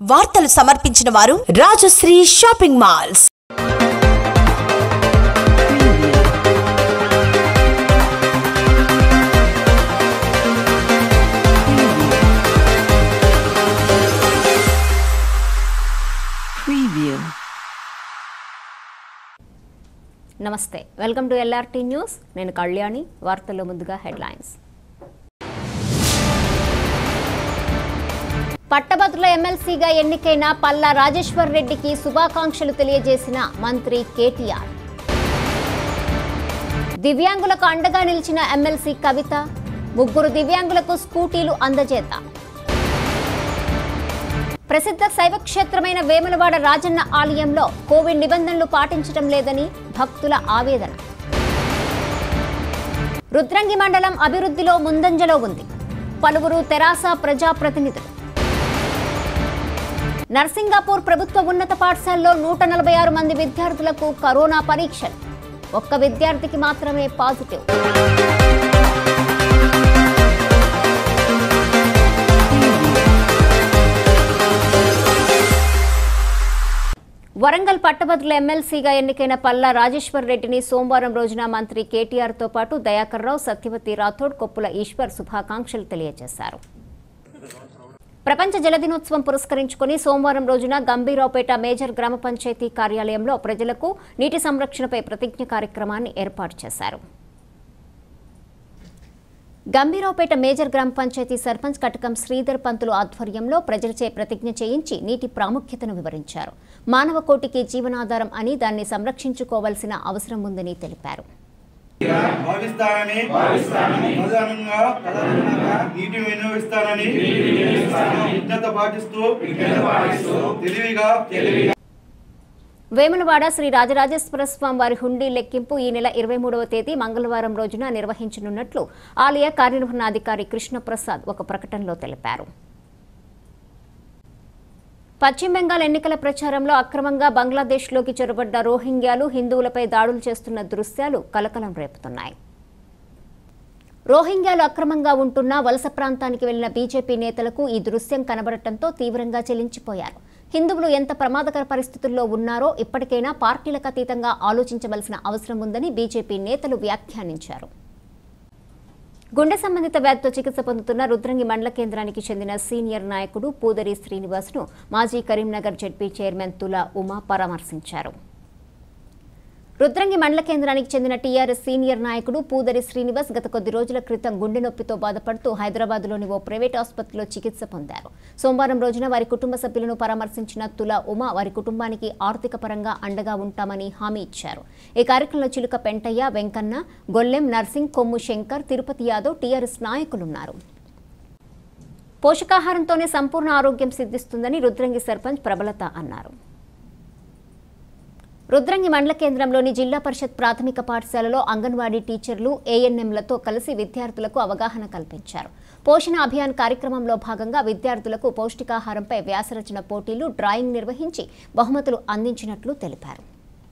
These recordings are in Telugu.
వార్తలు సమర్పించిన వారు రాజశ్రీ షాపింగ్ మాల్స్ Preview. నమస్తే వెల్కమ్ టు ఎల్ఆర్టీ న్యూస్ నేను కళ్యాణి వార్తల్లో ముందుగా హెడ్లైన్స్ పట్టభద్రుల ఎమ్మెల్సీగా ఎన్నికైన పల్లా రాజేశ్వర్ రెడ్డికి శుభాకాంక్షలు తెలియజేసిన మంత్రి కేటీఆర్ దివ్యాంగులకు అండగా నిలిచిన ఎమ్మెల్సీ కవిత ముగ్గురు దివ్యాంగులకు స్కూటీలు అందజేత ప్రసిద్ధ శైవక్షేత్రమైన వేములవాడ రాజన్న ఆలయంలో కోవిడ్ నిబంధనలు పాటించడం లేదని భక్తుల ఆవేదన రుద్రంగి మండలం అభివృద్ధిలో ముందంజలో ఉంది పలువురు తెరాస ప్రజాప్రతినిధులు నర్సింగాపూర్ ప్రభుత్వ ఉన్నత పాఠశాలలో నూట నలభై ఆరు మంది విద్యార్థులకు కరోనా పరీక్షలు ఒక్క విద్యార్థికి మాత్రమే పాజిటివ్ వరంగల్ పట్టభద్రుల ఎమ్మెల్సీగా ఎన్నికైన పల్లా రాజేశ్వర్ రెడ్డిని సోమవారం రోజున మంత్రి కేటీఆర్ తో పాటు దయాకర్ రావు సత్యవతి రాథోడ్ కొప్పుల ఈశ్వర్ శుభాకాంక్షలు తెలియజేశారు ప్రపంచ జల దినోత్సవం పురస్కరించుకుని సోమవారం రోజున గంభీరావుపేట మేజర్ గ్రామ పంచాయతీ కార్యాలయంలో ప్రజలకు నీటి సంరక్షణపై ప్రతిజ్ఞ కార్యక్రమాన్ని ఏర్పాటు చేశారు గంభీరావుపేట మేజర్ గ్రామ పంచాయతీ సర్పంచ్ కటకం శ్రీధర్ పంతులు ఆధ్వర్యంలో ప్రజలచే ప్రతిజ్ఞ చేయించి నీటి ప్రాముఖ్యతను వివరించారు మానవ కోటికి జీవనాధారం అని దాన్ని సంరక్షించుకోవాల్సిన అవసరం ఉందని తెలిపారు భావిస్తానని ప్రధానంగా ప్రధానంగా నీటి వినియోగిస్తానని విజ్ఞత పాటిస్తూ తెలివిగా వేములవాడ శ్రీ రాజరాజేశ్వర స్వామి వారి హుండీ లెక్కింపు ఈ నెల ఇరవై మూడవ తేదీ మంగళవారం రోజున నిర్వహించనున్నట్లు ఆలయ కార్యనిర్వహణాధికారి కృష్ణప్రసాద్ ఒక ప్రకటనలో తెలిపారు పశ్చిమ బెంగాల్ ఎన్నికల ప్రచారంలో అక్రమంగా బంగ్లాదేశ్లోకి చొరబడ్డ రోహింగ్యాలు హిందువులపై దాడులు చేస్తున్న దృశ్యాలు కలకలం రేపుతున్నాయి రోహింగ్యాలు అక్రమంగా ఉంటున్న వలస ప్రాంతానికి వెళ్లిన బీజేపీ నేతలకు ఈ దృశ్యం కనబడటంతో తీవ్రంగా చెలించిపోయారు హిందువులు ఎంత ప్రమాదకర పరిస్థితుల్లో ఉన్నారో ఇప్పటికైనా పార్టీలకు అతీతంగా ఆలోచించవలసిన అవసరం ఉందని బీజేపీ నేతలు వ్యాఖ్యానించారు గుండె సంబంధిత వ్యాధితో చికిత్స పొందుతున్న రుద్రంగి మండల కేంద్రానికి చెందిన సీనియర్ నాయకుడు పూదరి శ్రీనివాస్ను మాజీ కరీంనగర్ జడ్పీ చైర్మన్ తులా ఉమా పరామర్శించారు రుద్రంగి మండల కేంద్రానికి చెందిన టీఆర్ఎస్ సీనియర్ నాయకుడు పూదరి శ్రీనివాస్ గత కొద్ది రోజుల క్రితం గుండె నొప్పితో బాధపడుతూ హైదరాబాద్లోని ఓ ప్రైవేట్ ఆసుపత్రిలో చికిత్స పొందారు సోమవారం రోజున వారి కుటుంబ సభ్యులను పరామర్శించిన తులా ఉమా వారి కుటుంబానికి ఆర్థిక పరంగా అండగా ఉంటామని హామీ ఇచ్చారు ఈ కార్యక్రమంలో చిలుక పెంటయ్య వెంకన్న గొల్లెం నర్సింగ్ కొమ్ము శంకర్ తిరుపతి యాదవ్ టీఆర్ఎస్ నాయకులున్నారు పోషకాహారంతోనే సంపూర్ణ ఆరోగ్యం సిద్ధిస్తుందని రుద్రంగి సర్పంచ్ ప్రబలత అన్నారు రుద్రంగి మండల కేంద్రంలోని జిల్లా పరిషత్ ప్రాథమిక పాఠశాలలో అంగన్వాడీ టీచర్లు ఏఎన్ఎంలతో కలిసి విద్యార్థులకు అవగాహన కల్పించారు పోషణ అభియాన్ కార్యక్రమంలో భాగంగా విద్యార్థులకు పౌష్టికాహారంపై వ్యాసరచన పోటీలు డ్రాయింగ్ నిర్వహించి బహుమతులు అందించినట్లు తెలిపారు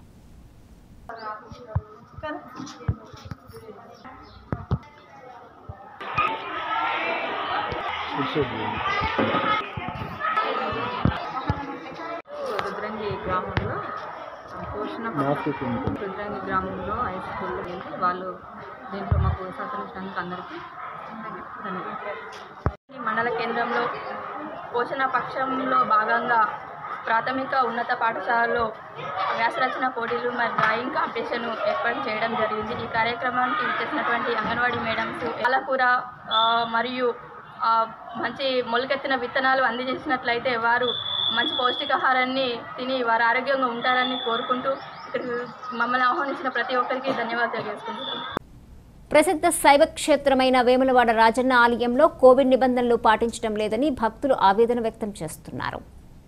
రుద్రంగి గ్రామంలో పోషణ పథకం రుద్రంగి గ్రామంలో హై స్కూల్లో వెళ్ళి వాళ్ళు దీంట్లో మాకు సహకరించినందుకు అందరికీ ధన్యవాదాలు ఈ మండల కేంద్రంలో పోషణ పక్షంలో భాగంగా ప్రాథమిక ఉన్నత పాఠశాలలో వ్యాసరచన పోటీలు మరియు డ్రాయింగ్ కాంపిటీషన్ ఏర్పాటు చేయడం జరిగింది ఈ కార్యక్రమానికి ఇచ్చేసినటువంటి అంగన్వాడీ మేడమ్స్ పాలకూర ఆ, మరియు ఆ, మంచి మొలకెత్తిన విత్తనాలు అందజేసినట్లయితే వారు మంచి పౌష్టికాహారాన్ని తిని వారు ఆరోగ్యంగా ఉంటారని కోరుకుంటూ ఇక్కడికి మమ్మల్ని ఆహ్వానించిన ప్రతి ఒక్కరికి ధన్యవాదాలు తెలియజేసుకుంటున్నాను ప్రసిద్ధ శైవ క్షేత్రమైన వేములవాడ రాజన్న ఆలయంలో కోవిడ్ నిబంధనలు పాటించడం లేదని భక్తులు ఆవేదన వ్యక్తం చేస్తున్నారు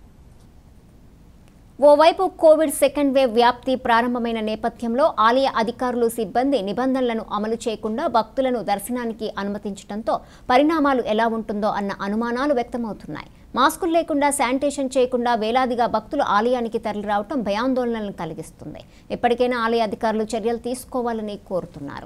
ఓవైపు కోవిడ్ సెకండ్ వేవ్ వ్యాప్తి ప్రారంభమైన నేపథ్యంలో ఆలయ అధికారులు సిబ్బంది నిబంధనలను అమలు చేయకుండా భక్తులను దర్శనానికి అనుమతించడంతో పరిణామాలు ఎలా ఉంటుందో అన్న అనుమానాలు వ్యక్తమవుతున్నాయి మాస్కులు లేకుండా శానిటేషన్ చేయకుండా వేలాదిగా భక్తులు ఆలయానికి తరలిరావటం భయాందోళనలను కలిగిస్తుంది ఇప్పటికైనా ఆలయ అధికారులు చర్యలు తీసుకోవాలని కోరుతున్నారు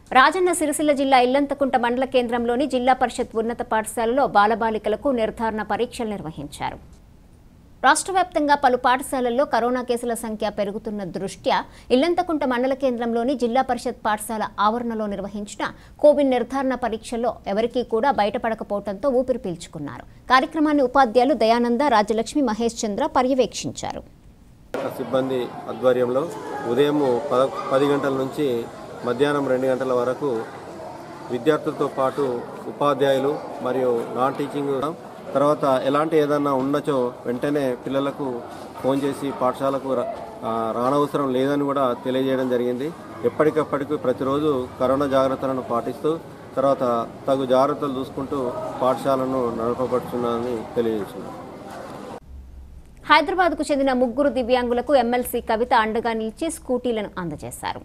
రాజన్న సిరిసిల్ల జిల్లా ఇల్లంతకుంట మండల కేంద్రంలోని జిల్లా పరిషత్ ఉన్నత పాఠశాలలో బాలబాలికలకు నిర్ధారణ పరీక్షలు నిర్వహించారు రాష్ట్ర వ్యాప్తంగా పలు పాఠశాలల్లో కరోనా కేసుల సంఖ్య పెరుగుతున్న దృష్ట్యా ఇల్లంతకుంట మండల కేంద్రంలోని జిల్లా పరిషత్ పాఠశాల ఆవరణలో నిర్వహించిన కోవిడ్ నిర్ధారణ పరీక్షల్లో ఎవరికీ కూడా బయటపడకపోవడంతో ఊపిరి పీల్చుకున్నారు కార్యక్రమాన్ని ఉపాధ్యాయులు దయానంద రాజలక్ష్మి మహేష్ చంద్ర పర్యవేక్షించారు సిబ్బంది ఆధ్వర్యంలో ఉదయం పద పది గంటల నుంచి మధ్యాహ్నం రెండు గంటల వరకు విద్యార్థులతో పాటు ఉపాధ్యాయులు మరియు నాన్ టీచింగ్ తర్వాత ఎలాంటి ఏదన్నా ఉండొచ్చో వెంటనే పిల్లలకు ఫోన్ చేసి పాఠశాలకు రా- ఆ, రానవసరం లేదని కూడా తెలియజేయడం జరిగింది ఎప్పటికప్పటికి ప్రతిరోజు కరోనా జాగ్రత్తలను పాటిస్తూ తర్వాత తగు జాగ్రత్తలు చూసుకుంటూ పాఠశాలను నడపబడుతున్నారని తెలియజేస్తున్నారు హైదరాబాద్కు చెందిన ముగ్గురు దివ్యాంగులకు ఎమ్మెల్సీ కవిత అండగా నిలిచి స్కూటీలను అందజేశారు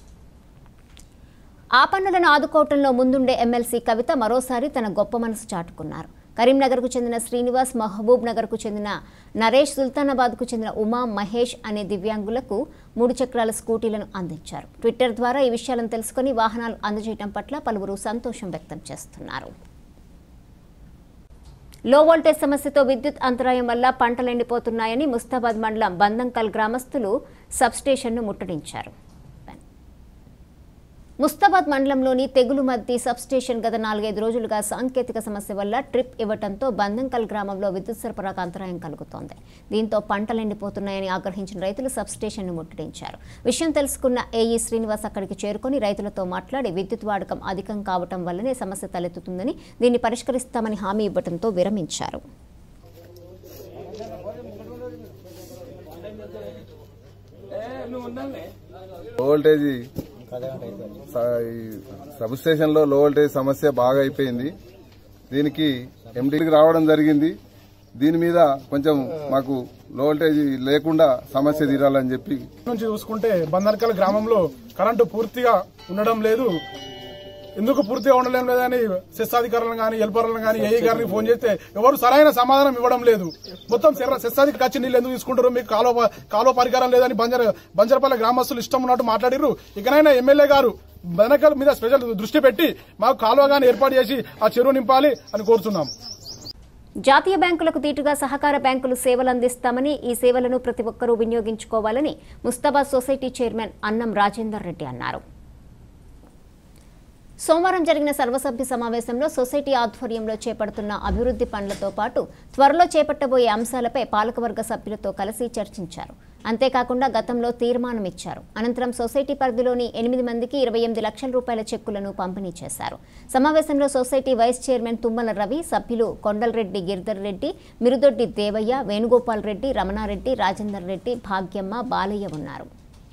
ఆ పన్నులను ఆదుకోవటంలో ముందుండే ఎమ్మెల్సీ కవిత మరోసారి తన గొప్ప మనసు చాటుకున్నారు కరీంనగర్కు చెందిన శ్రీనివాస్ మహబూబ్ నగర్కు చెందిన నరేష్ సుల్తానాబాద్కు చెందిన ఉమా మహేష్ అనే దివ్యాంగులకు మూడు చక్రాల స్కూటీలను అందించారు ట్విట్టర్ ద్వారా ఈ విషయాలను తెలుసుకుని వాహనాలు అందజేయడం పట్ల పలువురు సంతోషం వ్యక్తం చేస్తున్నారు లో వోల్టేజ్ సమస్యతో విద్యుత్ అంతరాయం వల్ల పంటలు ఎండిపోతున్నాయని ముస్తాబాద్ మండలం బందంకల్ గ్రామస్తులు సబ్స్టేషన్ను ముట్టడించారు ముస్తాబాద్ మండలంలోని తెగులు మద్ది సబ్స్టేషన్ గత నాలుగైదు రోజులుగా సాంకేతిక సమస్య వల్ల ట్రిప్ ఇవ్వడంతో బందంకల్ గ్రామంలో విద్యుత్ సరఫరాకు అంతరాయం కలుగుతోంది దీంతో పంటలు ఎండిపోతున్నాయని ఆగ్రహించిన రైతులు సబ్స్టేషన్ను ముట్టడించారు విషయం తెలుసుకున్న ఏఈ శ్రీనివాస్ అక్కడికి చేరుకొని రైతులతో మాట్లాడి విద్యుత్ వాడకం అధికం కావటం వల్లనే సమస్య తలెత్తుతుందని దీన్ని పరిష్కరిస్తామని హామీ ఇవ్వడంతో విరమించారు లో వోల్టేజ్ స- ఈ సబ్ స్టేషన్ లో లో వోల్టేజ్ సమస్య బాగా అయిపోయింది దీనికి ఎండీకి రావడం జరిగింది దీని మీద కొంచెం మాకు లో వోల్టేజ్ లేకుండా సమస్య తీరాలని చెప్పి నుంచి చూసుకుంటే బందర్కల్ గ్రామంలో కరెంటు పూర్తిగా ఉండడం లేదు ఎందుకు పూర్తిగా ఉండడం లేదని సెస్ అధికారులను కానీ ఎల్పర్లను కానీ ఏఈ గారిని ఫోన్ చేస్తే ఎవరు సరైన సమాధానం ఇవ్వడం లేదు మొత్తం సెర్ర- సెస్ అధికారి వచ్చి నీళ్ళు ఎందుకు తీసుకుంటారు మీకు కాలువ కాలువ పరికరం లేదని బంజర్ బంజరపల్లి గ్రామస్తులు ఇష్టం ఉన్నట్టు మాట్లాడిర్రు ఇకనైనా ఎమ్మెల్యే గారు బెనకల్ మీద స్పెషల్ దృష్టి పెట్టి మాకు కాలువ గాని ఏర్పాటు చేసి ఆ చెరువు నింపాలి అని కోరుతున్నాం జాతీయ బ్యాంకులకు దీటుగా సహకార బ్యాంకులు సేవలు అందిస్తామని ఈ సేవలను ప్రతి ఒక్కరూ వినియోగించుకోవాలని ముస్తాబాద్ సొసైటీ చైర్మన్ అన్నం రాజేందర్ రెడ్డి అన్నారు సోమవారం జరిగిన సర్వసభ్య సమావేశంలో సొసైటీ ఆధ్వర్యంలో చేపడుతున్న అభివృద్ధి పనులతో పాటు త్వరలో చేపట్టబోయే అంశాలపై పాలకవర్గ సభ్యులతో కలిసి చర్చించారు అంతేకాకుండా గతంలో తీర్మానం ఇచ్చారు అనంతరం సొసైటీ పరిధిలోని ఎనిమిది మందికి ఇరవై ఎనిమిది లక్షల రూపాయల చెక్కులను పంపిణీ చేశారు సమావేశంలో society vice chairman Tummala Ravi సభ్యులు కొండలరెడ్డి గిరిధర్ రెడ్డి మిరుదొడ్డి దేవయ్య వేణుగోపాల్ రెడ్డి రమణారెడ్డి రాజేందర్ రెడ్డి భాగ్యమ్మ బాలయ్య ఉన్నారు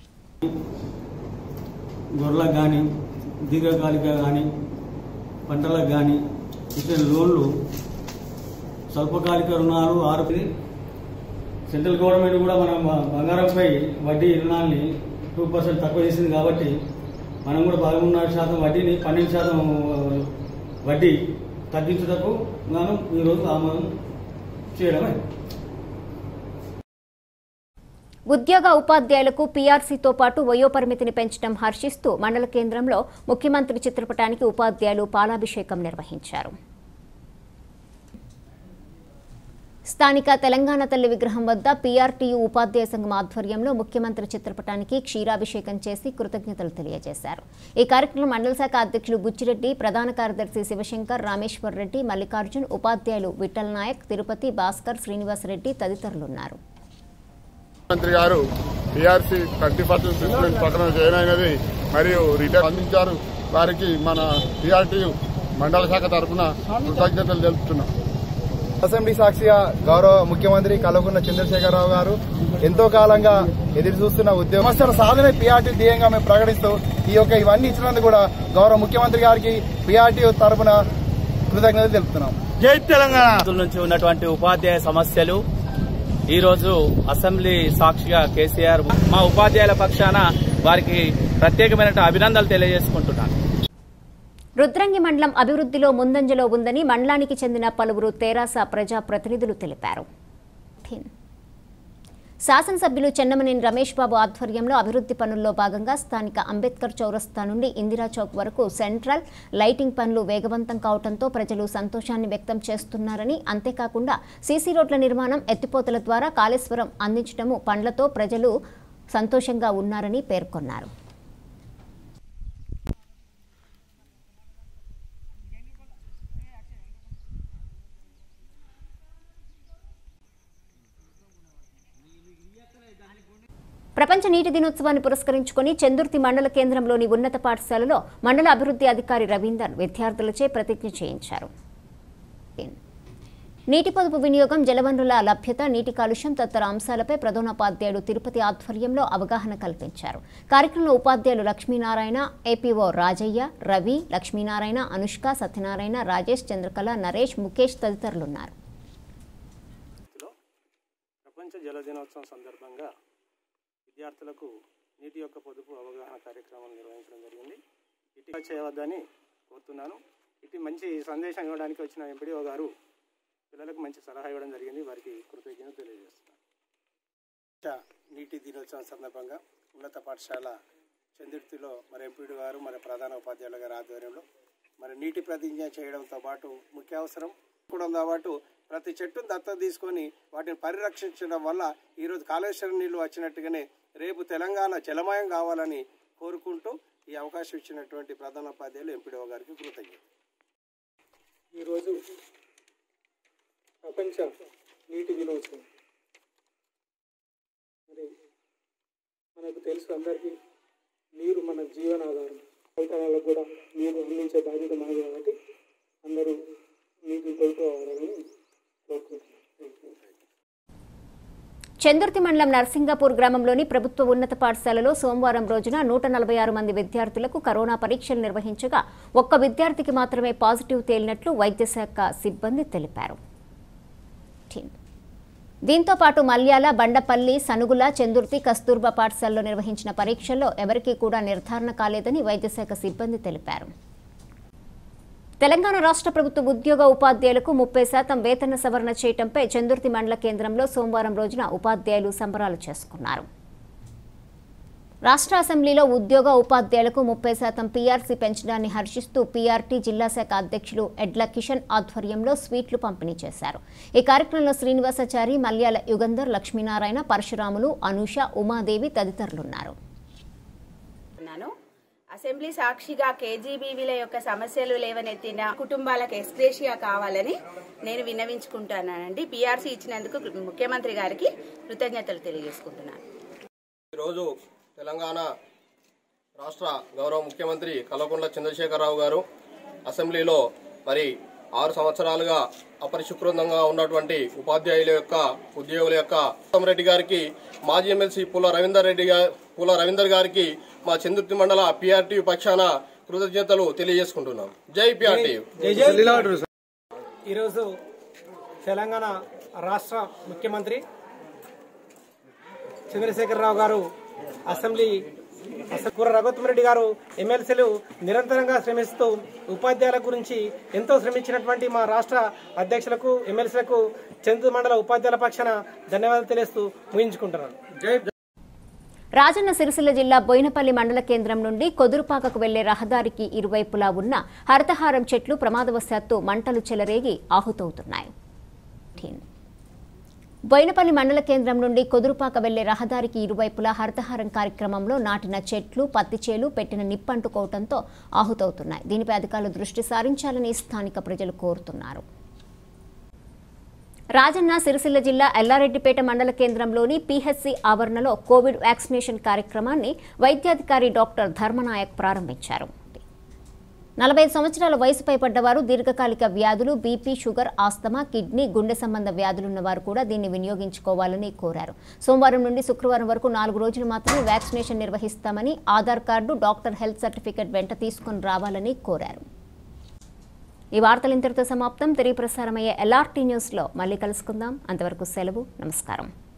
గొర్రెలకు కానీ దీర్ఘకాలిక కానీ పంటలకు కానీ ఇచ్చిన లోన్లు స్వల్పకాలిక రుణాలు ఆరు సెంట్రల్ గవర్నమెంట్ కూడా మనం బ- బంగారంపై వడ్డీ రుణాల్ని టూ పర్సెంట్ తక్కువ చేసింది కాబట్టి మనం కూడా పదకొండున్నర శాతం వడ్డీని పన్నెండు శాతం ఆ, వడ్డీ తగ్గించుటకు మనం ఈరోజు ఆమోదం చేయడమే ఉద్యోగ ఉపాధ్యాయులకు పీఆర్సీతో పాటు వయోపరిమితిని పెంచడం హర్షిస్తూ మండల కేంద్రంలో ముఖ్యమంత్రి చిత్రపటానికి ఉపాధ్యాయులు పాలాభిషేకం నిర్వహించారు స్థానిక తెలంగాణ తల్లి విగ్రహం వద్ద పీఆర్టీయూ ఉపాధ్యాయ సంఘం ఆధ్వర్యంలో ముఖ్యమంత్రి చిత్రపటానికి క్షీరాభిషేకం చేసి కృతజ్ఞతలు తెలియజేశారు ఈ కార్యక్రమం మండల శాఖ అధ్యక్షులు బుచ్చిరెడ్డి ప్రధాన కార్యదర్శి శివశంకర్ రామేశ్వర్ రెడ్డి మల్లికార్జున్ ఉపాధ్యాయులు విఠల్ నాయక్ తిరుపతి భాస్కర్ శ్రీనివాసరెడ్డి తదితరులున్నారు మంత్రి గారు టీఆర్సీ థర్టీ పర్సెంట్ సస్పెండ్ ప్రకటన చేయనైనది మరియు రిటర్న్ అందించారు వారికి మన టీఆర్టీ మండల శాఖ తరఫున కృతజ్ఞతలు తెలుపుతున్నాం అసెంబ్లీ సాక్షిగా గౌరవ ముఖ్యమంత్రి కల్వకుంట్ల చంద్రశేఖరరావు గారు ఎంతో కాలంగా ఎదురు చూస్తున్న ఉద్యోగ సమస్యల సాధన పీఆర్టీ ధ్యేయంగా మేము ప్రకటిస్తూ ఈ యొక్క ఇవన్నీ ఇచ్చినందుకు కూడా గౌరవ ముఖ్యమంత్రి గారికి పీఆర్టీ తరఫున కృతజ్ఞతలు తెలుపుతున్నాం జై తెలంగాణ రోజుల నుంచి ఉన్నటువంటి ఉపాధ్యాయ సమస్యలు ఈ రోజు అసెంబ్లీ సాక్షిగా కేసీఆర్ మా ఉపాధ్యాయుల పక్షాన వారికి ప్రత్యేకమైన అభినందనలు తెలియజేసుకుంటున్నాను రుద్రంగి మండలం అభివృద్ధిలో ముందంజలో ఉందని మండలానికి చెందిన పలువురు తెరాస ప్రజా ప్రతినిధులు తెలిపారు శాసనసభ్యులు చెన్నమనేని రమేష్ బాబు ఆధ్వర్యంలో అభివృద్ధి పనుల్లో భాగంగా స్థానిక అంబేద్కర్ చౌరస్తా నుండి ఇందిరా చౌక్ వరకు సెంట్రల్ లైటింగ్ పనులు వేగవంతం కావడంతో ప్రజలు సంతోషాన్ని వ్యక్తం చేస్తున్నారని అంతేకాకుండా సీసీ రోడ్ల నిర్మాణం ఎత్తిపోతల ద్వారా కాళేశ్వరం అందించడము పండ్లతో ప్రజలు సంతోషంగా ఉన్నారని పేర్కొన్నారు ప్రపంచ నీటి దినోత్సవాన్ని పురస్కరించుకొని చందుర్తి మండల కేంద్రంలోని ఉన్నత పాఠశాలలో మండల అభివృద్ధి అధికారి రవీందర్ విద్యార్థులచే ప్రతిజ్ఞ చేయించారు నీటి పొదుపు వినియోగం జలవనరుల లభ్యత నీటి కాలుష్యం తదితర అంశాలపై ప్రధానోపాధ్యాయుడు తిరుపతి ఆధ్వర్యంలో అవగాహన కల్పించారు కార్యక్రమంలో ఉపాధ్యాయులు లక్ష్మీనారాయణ ఏపీఓ రాజయ్య రవి లక్ష్మీనారాయణ అనుష్క సత్యనారాయణ రాజేష్ చంద్రకళ నరేష్ ముఖేష్ తదితరులున్నారు ప్రపంచ జల దినోత్సవం సందర్భంగా విద్యార్థులకు నీటి యొక్క పొదుపు అవగాహన కార్యక్రమం నిర్వహించడం జరిగింది ఇటీ చేయవద్దని కోరుతున్నాను ఇటు మంచి సందేశం ఇవ్వడానికి వచ్చిన ఎంపీడీఓ గారు పిల్లలకు మంచి సలహా ఇవ్వడం జరిగింది వారికి కృతజ్ఞతలు తెలియజేస్తున్నాను నీటి దినోత్సవం సందర్భంగా ఉన్నత పాఠశాల చందుర్తిలో మరి ఎంపీడీ గారు మరి ప్రధాన ఉపాధ్యాయుల గారి ఆధ్వర్యంలో మరి నీటి ప్రతిజ్ఞ చేయడంతో పాటు ముఖ్య అవసరం కూడా పాటు ప్రతి చెట్టును దత్తత తీసుకొని వాటిని పరిరక్షించడం వల్ల ఈరోజు కాళేశ్వరం నీళ్లు వచ్చినట్టుగానే రేపు తెలంగాణ జలమయం కావాలని కోరుకుంటూ ఈ అవకాశం ఇచ్చినటువంటి ప్రధానోపాధ్యాయులు ఎంపీడీఓ గారికి కృతజ్ఞత ఈరోజు ప్రపంచ నీటి దినోత్సవం మరి మనకు తెలుసు అందరికీ నీరు మన జీవనాధారం అవతరాలకు కూడా నీరు అందించే బాధ్యత మనది కాబట్టి అందరూ నీటిని కోరుకోవాలని కోరుకుంటున్నాను చందుర్తి మండలం నర్సింగాపూర్ గ్రామంలోని ప్రభుత్వ ఉన్నత పాఠశాలలో సోమవారం రోజున నూట నలభై ఆరు మంది విద్యార్థులకు కరోనా పరీక్షలు నిర్వహించగా ఒక్క విద్యార్థికి మాత్రమే పాజిటివ్ తేలినట్లు వైద్యశాఖ సిబ్బంది తెలిపారు దీంతో పాటు మల్యాల బండపల్లి సనుగుల చందుర్తి కస్తూర్బా పాఠశాలలో నిర్వహించిన పరీక్షల్లో ఎవరికీ కూడా నిర్ధారణ కాలేదని వైద్యశాఖ సిబ్బంది తెలిపారు తెలంగాణ రాష్ట్ర ప్రభుత్వ ఉద్యోగ ఉపాధ్యాయులకు ముప్పై శాతం వేతన సవరణ చేయటంపై చందుర్తి మండల కేంద్రంలో సోమవారం రోజున ఉపాధ్యాయులు సంబరాలు చేసుకున్నారు రాష్ట్ర అసెంబ్లీలో ఉద్యోగ ఉపాధ్యాయులకు ముప్పై శాతం పీఆర్సీ పెంచడాన్ని హర్షిస్తూ పీఆర్టీ జిల్లా శాఖ అధ్యక్షులు ఎడ్ల కిషన్ ఆధ్వర్యంలో స్వీట్లు పంపిణీ చేశారు ఈ కార్యక్రమంలో శ్రీనివాసాచారి మల్యాల యుగంధర్ లక్ష్మీనారాయణ పరశురాములు అనూష ఉమాదేవి తదితరులున్నారు ఉన్నాను అసెంబ్లీ సాక్షిగా కేజీబీవీల యొక్క సమస్యలు లేవనెత్తిన కుటుంబాలకు ఎస్గ్రేషియా కావాలని నేను విన్నవించుకుంటున్నానండి పీఆర్సీ ఇచ్చినందుకు ముఖ్యమంత్రి గారికి కృతజ్ఞతలు తెలియజేసుకుంటున్నాను ఈరోజు తెలంగాణ రాష్ట్ర గౌరవ ముఖ్యమంత్రి కల్వకుంట్ల చంద్రశేఖరరావు గారు అసెంబ్లీలో మరి ఆరు సంవత్సరాలుగా అపరిశుభ్రంగా ఉన్నటువంటి ఉపాధ్యాయుల యొక్క ఉద్యోగుల యొక్క ఉత్తమ్ రెడ్డి గారికి మాజీ ఎమ్మెల్సీ పుల్ల రవీందర్ రెడ్డి గారి పుల్ల రవీందర్ గారికి మా చంద్రుతి మండల పిఆర్టీ పక్షాన కృతజ్ఞతలు తెలియజేసుకుంటున్నాం జై పిఆర్టీ ఈరోజు తెలంగాణ రాష్ట్ర ముఖ్యమంత్రి చంద్రశేఖరరావు గారు అసెంబ్లీ అసలు కూర రఘుత్మరెడ్డి గారు ఎమ్మెల్సీలు నిరంతరంగా శ్రమిస్తూ ఉపాధ్యాయుల గురించి ఎంతో శ్రమించినటువంటి మా రాష్ట్ర అధ్యక్షులకు ఎమ్మెల్సీలకు చంద్ర మండల ఉపాధ్యాయుల పక్షాన ధన్యవాదాలు తెలియస్తూ ముగించుకుంటున్నాను జై రాజన్న సిరిసిల్ల జిల్లా బోయినపల్లి మండల కేంద్రం నుండి కొదురుపాకకు వెళ్లే రహదారికి ఇరువైపులా ఉన్న హరితహారం చెట్లు ప్రమాదవశాత్తు మంటలు చెలరేగి ఆహుతవుతున్నాయి బోయినపల్లి మండల కేంద్రం నుండి కొదురుపాక వెళ్లే రహదారికి ఇరువైపులా హరితహారం కార్యక్రమంలో నాటిన చెట్లు పత్తి చేలు పెట్టిన నిప్పంటుకోవడంతో ఆహుతవుతున్నాయి దీనిపై అధికారులు దృష్టి సారించాలని స్థానిక ప్రజలు కోరుతున్నారు రాజన్న సిరిసిల్ల జిల్లా ఎల్లారెడ్డిపేట మండల కేంద్రంలోని పీహెచ్సి ఆవరణలో కోవిడ్ వ్యాక్సినేషన్ కార్యక్రమాన్ని వైద్యాధికారి డాక్టర్ ధర్మనాయక్ ప్రారంభించారు నలభై సంవత్సరాల వయసుపై పడ్డవారు దీర్ఘకాలిక వ్యాధులు బీపీ షుగర్ ఆస్తమా కిడ్నీ గుండె సంబంధ వ్యాధులున్న వారు కూడా దీన్ని వినియోగించుకోవాలని కోరారు సోమవారం నుండి శుక్రవారం వరకు నాలుగు రోజులు మాత్రమే వ్యాక్సినేషన్ నిర్వహిస్తామని Aadhaar card doctor health certificate వెంట తీసుకుని రావాలని కోరారు ఈ వార్తలు ఇంతటితో సమాప్తం తిరిగి ప్రసారమయ్యే ఎల్ఆర్టీ న్యూస్లో మళ్ళీ కలుసుకుందాం అంతవరకు సెలవు నమస్కారం